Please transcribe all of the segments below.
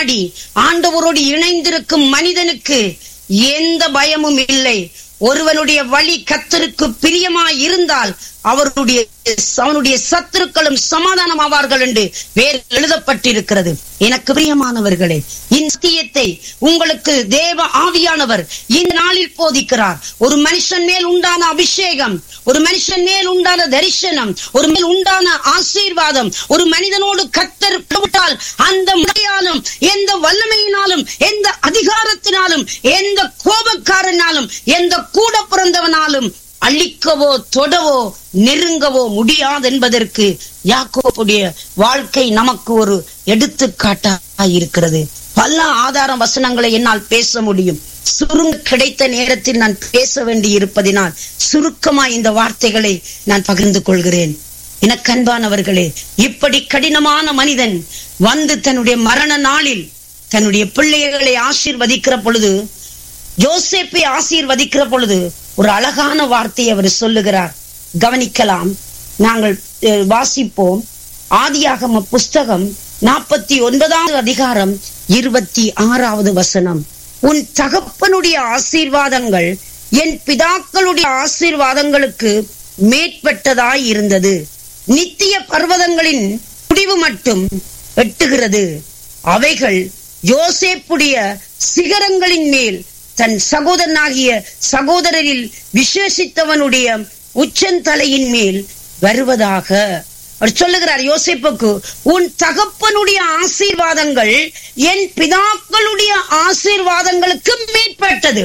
நாடி ஆண்டவரோடு இணைந்திருக்கும் மனிதனுக்கு எந்த பயமும் இல்லை ஒருவனுடைய வழி கத்தருக்கு பிரியமாய் இருந்தால் அவருடைய அவனுடைய சத்துருக்களும் சமாதானம் ஆவார்கள் என்று வேறு எழுதப்பட்டிருக்கிறது எனக்கு பிரியமானவர்களே இந்த சத்தியத்தை உங்களுக்கு தேவ ஆவியானவர் இந்த நாளில் போதிக்கிறார் ஒரு மனுஷன் மேல் உண்டான அபிஷேகம் ஒரு மனுஷன் மேல் உண்டான தரிசனம் ஒரு மேல் உண்டான ஆசீர்வாதம் ஒரு மனிதனோடு கத்தர் விட்டால் அந்த முறையாலும் எந்த வல்லமையினாலும் எந்த அதிகாரத்தினாலும் எந்த கோபக்காரனாலும் எந்த கூட பிறந்தவனாலும் அழிக்கவோ தொடவோ நெருங்கவோ முடியாது என்பதற்கு யாக்கோப்புடைய வாழ்க்கை நமக்கு ஒரு எடுத்துக்காட்டாக இருக்கிறது பல ஆதார வசனங்களை என்னால் பேச முடியும் சுருங்க கிடைத்த நேரத்தில் நான் பேச வேண்டி இருப்பதினால் சுருக்கமா இந்த வார்த்தைகளை நான் பகிர்ந்து கொள்கிறேன் எனக்கன்பானவர்களே இப்படி கடினமான மனிதன் வந்து தன்னுடைய மரண நாளில் தன்னுடைய பிள்ளைகளை ஆசீர்வதிக்கிற பொழுது யோசேப்பை ஆசீர்வதிக்கிற பொழுது ஒரு அழகான வார்த்தையை அவர் சொல்லுகிறார் கவனிக்கலாம் நாங்கள் அஹ், வாசிப்போம் ஆதியாகம புஸ்தகம் நாற்பத்தி ஒன்பதாவது அதிகாரம் இருபத்தி ஆறாவது வசனம் உன் தகப்பனுடைய ஆசீர்வாதங்கள் என் பிதாக்களுடைய ஆசீர்வாதங்களுக்கு மேற்பட்டதாய் இருந்தது நித்திய பர்வதங்களின் முடிவு மட்டும் எட்டுகிறது அவைகள் யோசேப்புடைய சிகரங்களின் மேல் தன் சகோதரனாகிய சகோதரரில் விசேஷித்தவனுடைய உச்சந்தலையின் மேல் வருவதாக அவர் சொல்லுகிறார் யோசேப்புக்கு உன் தகப்பனுடைய ஆசீர்வாதங்கள் என் பிதாக்களுடைய ஆசீர்வாதங்களுக்கு மேற்பட்டது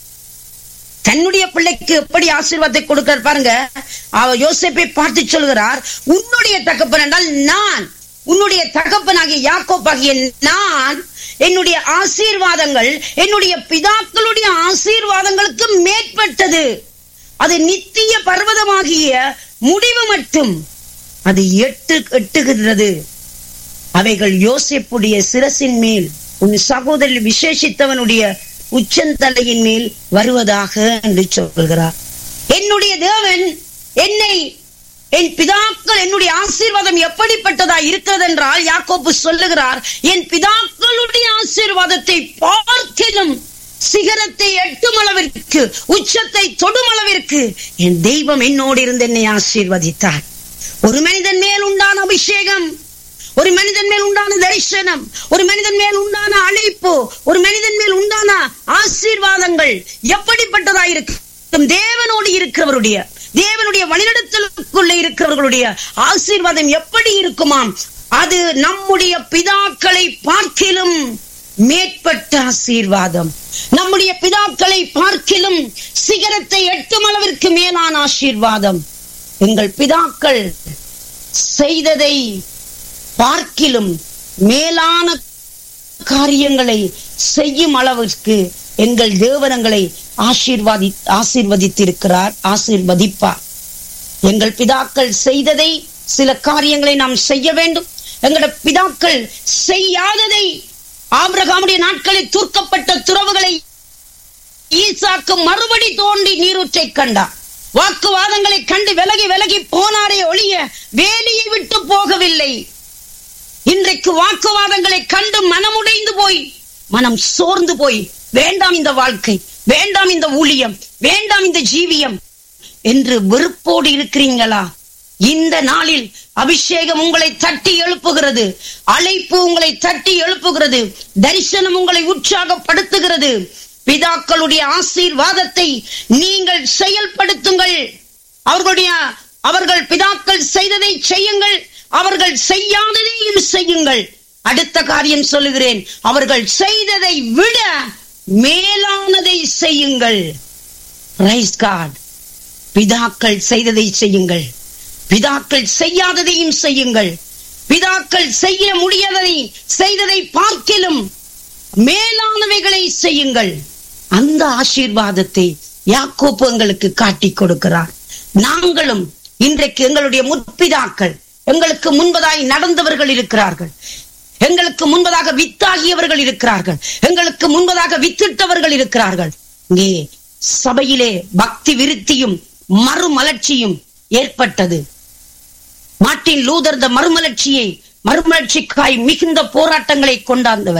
தன்னுடைய பிள்ளைக்கு எப்படி ஆசீர்வாதத்தை கொடுக்கிறார் பாருங்க அவ யோசேப்பை பார்த்து சொல்கிறார் உன்னுடைய தகப்பன் என்றால் நான் உன்னுடைய தகப்பனாகிய யாக்கோப்பாகிய நான் என்னுடைய ஆசீர்வாதங்கள் என்னுடைய பிதாக்களுடைய ஆசீர்வாதங்களுக்கு மேற்பட்டது அது நித்திய பர்வதமாகிய முடிவு மட்டும் அது எட்டு எட்டுகிறது அவைகள் யோசேப்புடைய சிரசின் மேல் உன் சகோதரர் விசேஷித்தவனுடைய உச்சந்தலையின் மேல் வருவதாக என்று சொல்கிறார் என்னுடைய தேவன் என்னை என் பிதாக்கள் என்னுடைய ஆசீர்வாதம் எப்படிப்பட்டதா இருக்கிறது என்றால் யாக்கோப்பு சொல்லுகிறார் என் பிதாக்களுடைய ஆசீர்வாதத்தை பார்க்கிலும் சிகரத்தை எட்டும் அளவிற்கு உச்சத்தை தொடும் அளவிற்கு என் தெய்வம் என்னோடு இருந்து என்னை ஆசீர்வதித்தார் ஒரு மனிதன் மேல் உண்டான அபிஷேகம் ஒரு மனிதன் மேல் உண்டான தரிசனம் ஒரு மனிதன் மேல் உண்டான அழைப்பு ஒரு மனிதன் மேல் உண்டான ஆசீர்வாதங்கள் எப்படிப்பட்டதா இருக்கும் தேவனோடு இருக்கிறவருடைய தேவனுடைய வழிநடத்தலுக்குள்ள இருக்கிறவர்களுடைய ஆசீர்வாதம் எப்படி இருக்குமாம் அது நம்முடைய பிதாக்களை பார்க்கிலும் மேற்பட்ட ஆசீர்வாதம் நம்முடைய பிதாக்களை பார்க்கிலும் சிகரத்தை எட்டும் அளவிற்கு மேலான ஆசீர்வாதம் எங்கள் பிதாக்கள் செய்ததை பார்க்கிலும் மேலான காரியங்களை செய்யும் அளவிற்கு எங்கள் தேவனங்களை ஆசீர்வாதி ஆசீர்வதித்திருக்கிறார் ஆசீர்வதிப்பார் எங்கள் பிதாக்கள் செய்ததை சில காரியங்களை நாம் செய்ய வேண்டும் எங்களுடைய பிதாக்கள் செய்யாததை ஆபிரகாமுடைய நாட்களில் தூர்க்கப்பட்ட துறவுகளை ஈசாக்கு மறுபடி தோண்டி நீரூற்றை கண்டார் வாக்குவாதங்களை கண்டு விலகி விலகி போனாரே ஒழிய வேலியை விட்டு போகவில்லை இன்றைக்கு வாக்குவாதங்களை கண்டு மனமுடைந்து போய் மனம் சோர்ந்து போய் வேண்டாம் இந்த வாழ்க்கை வேண்டாம் இந்த ஊழியம் வேண்டாம் இந்த ஜீவியம் என்று வெறுப்போடு இருக்கிறீங்களா இந்த நாளில் அபிஷேகம் உங்களை தட்டி எழுப்புகிறது அழைப்பு உங்களை தட்டி எழுப்புகிறது தரிசனம் உங்களை உற்சாகப்படுத்துகிறது பிதாக்களுடைய ஆசீர்வாதத்தை நீங்கள் செயல்படுத்துங்கள் அவர்களுடைய அவர்கள் பிதாக்கள் செய்ததை செய்யுங்கள் அவர்கள் செய்யாததையும் செய்யுங்கள் அடுத்த காரியம் சொல்லுகிறேன் அவர்கள் செய்ததை விட மேலானதை செய்யுங்கள் ரைஸ் காட் பிதாக்கள் செய்ததை செய்யுங்கள் பிதாக்கள் செய்யாததையும் செய்யுங்கள் பிதாக்கள் செய்ய முடியாததை செய்ததை பார்க்கிலும் மேலானவைகளை செய்யுங்கள் அந்த ஆசீர்வாதத்தை யாக்கோப்பு எங்களுக்கு காட்டிக் கொடுக்கிறார் நாங்களும் இன்றைக்கு எங்களுடைய முற்பிதாக்கள் எங்களுக்கு முன்பதாய் நடந்தவர்கள் இருக்கிறார்கள் எங்களுக்கு முன்பதாக வித்தாகியவர்கள் இருக்கிறார்கள் எங்களுக்கு முன்பதாக வித்திட்டவர்கள் இருக்கிறார்கள் இங்கே சபையிலே பக்தி விருத்தியும் மறுமலர்ச்சியும் ஏற்பட்டது மார்ட்டின் லூதர் த மறுமலர்ச்சியை மறுமலர்ச்சிக்காய் மிகுந்த போராட்டங்களை கொண்டாந்தவர்